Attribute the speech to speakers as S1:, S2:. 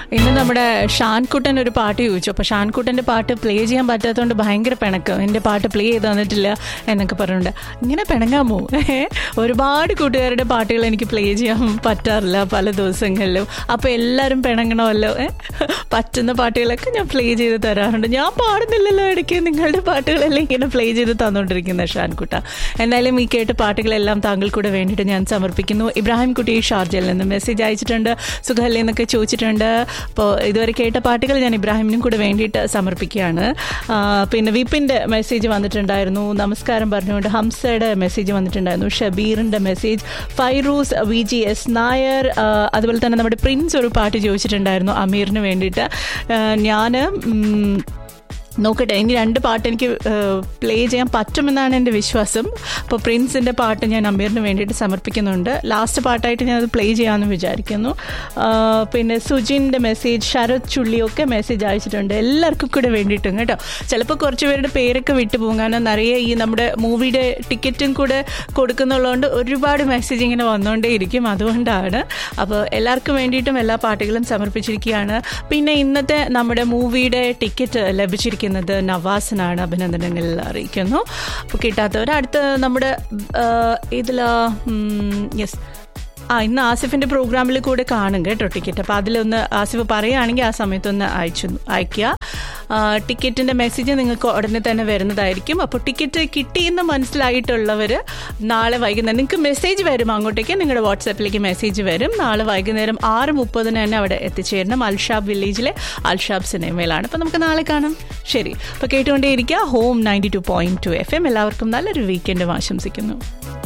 S1: ഇന്ന് നമ്മുടെ ഷാൻകുട്ടൻ ഒരു പാട്ട് ചോദിച്ചു അപ്പോൾ ഷാൻകുട്ടൻ്റെ പാട്ട് പ്ലേ ചെയ്യാൻ പറ്റാത്തതുകൊണ്ട് ഭയങ്കര പിണക്കം എൻ്റെ പാട്ട് പ്ലേ ചെയ്ത് തന്നിട്ടില്ല എന്നൊക്കെ പറഞ്ഞുകൊണ്ട് ഇങ്ങനെ പിണങ്ങാമോ ഒരുപാട് കൂട്ടുകാരുടെ പാട്ടുകൾ എനിക്ക് പ്ലേ ചെയ്യാൻ പറ്റാറില്ല പല ദിവസങ്ങളിലും അപ്പോൾ എല്ലാവരും പിണങ്ങണമല്ലോ ഏ? പറ്റുന്ന പാട്ടുകളൊക്കെ ഞാൻ പ്ലേ ചെയ്ത് തരാറുണ്ട് ഞാൻ പാടുന്നില്ലല്ലോ ഇടയ്ക്ക് നിങ്ങളുടെ പാട്ടുകളെല്ലാം ഇങ്ങനെ പ്ലേ ചെയ്ത് തന്നുകൊണ്ടിരിക്കുന്ന ഷാൻകുട്ട എന്തായാലും ഈ കേട്ട പാട്ടുകളെല്ലാം താങ്കൾ കൂടെ വേണ്ടിയിട്ട് ഞാൻ സമർപ്പിക്കുന്നു ഇബ്രാഹിം കുട്ടി ഷാർജയിൽ നിന്ന് മെസ്സേജ് അയച്ചിട്ടുണ്ട് സുഖല്ലേ എന്നൊക്കെ ചോദിച്ചിട്ടുണ്ട് അപ്പോൾ ഇതുവരെ കേട്ട പാട്ടുകൾ ഞാൻ ഇബ്രാഹിമിനും കൂടെ വേണ്ടിയിട്ട് സമർപ്പിക്കുകയാണ് ആ, പിന്നെ വിപിൻ്റെ മെസ്സേജ് വന്നിട്ടുണ്ടായിരുന്നു നമസ്കാരം പറഞ്ഞുകൊണ്ട് ഹംസയുടെ മെസ്സേജ് വന്നിട്ടുണ്ടായിരുന്നു ഷബീറിൻ്റെ message Fairooz V G S Nair ആ, അതുപോലെ തന്നെ നമ്മുടെ പ്രിൻസ് ഒരു പാട്ട് ചോദിച്ചിട്ടുണ്ടായിരുന്നു അമീറിന് വേണ്ടിയിട്ട് ഞാൻ നോക്കട്ടെ ഇനി രണ്ട് പാട്ട് എനിക്ക് പ്ലേ ചെയ്യാൻ പറ്റുമെന്നാണ് എൻ്റെ വിശ്വാസം അപ്പോൾ പ്രിൻസിൻ്റെ പാട്ട് ഞാൻ അമീറിന് വേണ്ടിയിട്ട് സമർപ്പിക്കുന്നുണ്ട് ലാസ്റ്റ് പാട്ടായിട്ട് ഞാനത് പ്ലേ ചെയ്യാമെന്ന് വിചാരിക്കുന്നു ആ, പിന്നെ സുജിൻ്റെ മെസ്സേജ് ശരത് ചുള്ളിയൊക്കെ മെസ്സേജ് അയച്ചിട്ടുണ്ട് എല്ലാവർക്കും കൂടെ വേണ്ടിയിട്ടും കേട്ടോ ചിലപ്പോൾ കുറച്ച് പേരുടെ പേരൊക്കെ വിട്ടുപോകും കാരണം നിറയെ ഈ നമ്മുടെ മൂവിയുടെ ടിക്കറ്റും കൂടെ കൊടുക്കുന്നുള്ളതുകൊണ്ട് ഒരുപാട് മെസ്സേജ് ഇങ്ങനെ വന്നുകൊണ്ടേ ഇരിക്കും അതുകൊണ്ടാണ് അപ്പോൾ എല്ലാവർക്കും വേണ്ടിയിട്ടും എല്ലാ പാട്ടുകളും സമർപ്പിച്ചിരിക്കുകയാണ് പിന്നെ ഇന്നത്തെ നമ്മുടെ മൂവിയുടെ ടിക്കറ്റ് ലഭിച്ചിരിക്കുന്നത് നവാസിനാണ് അഭിനന്ദനങ്ങൾ അറിയിക്കുന്നു അപ്പോൾ കിട്ടാത്തവർ അടുത്ത നമ്മുടെ ഇതിലാ യെസ് ആ ഇന്ന് ആസിഫിന്റെ പ്രോഗ്രാമിൽ കൂടെ കാണും കേട്ടോ ടിക്കറ്റ് അപ്പോൾ അതിലൊന്ന് ആസിഫ് പറയുകയാണെങ്കിൽ ആ സമയത്തൊന്ന് അയച്ചു അയക്കുക ആ, ടിക്കറ്റിന്റെ മെസ്സേജ് നിങ്ങൾക്ക് ഉടനെ തന്നെ വരുന്നതായിരിക്കും അപ്പോൾ ടിക്കറ്റ് കിട്ടിയെന്ന് മനസ്സിലായിട്ടുള്ളവർ നാളെ വൈകുന്നേരം നിങ്ങൾക്ക് മെസ്സേജ് വരും അങ്ങോട്ടേക്ക് നിങ്ങളുടെ വാട്സാപ്പിലേക്ക് മെസ്സേജ് വരും നാളെ വൈകുന്നേരം ആറ് മുപ്പതിന് തന്നെ അവിടെ എത്തിച്ചേരണം അൽഷാബ് വില്ലേജിലെ അൽഷാബ് സിനിമയിലാണ് അപ്പോൾ നമുക്ക് നാളെ കാണാം ശരി അപ്പോൾ കേട്ടുകൊണ്ടേയിരിക്കുക home ninety two point two F M എല്ലാവർക്കും നല്ലൊരു വീക്കെൻഡും ആശംസിക്കുന്നു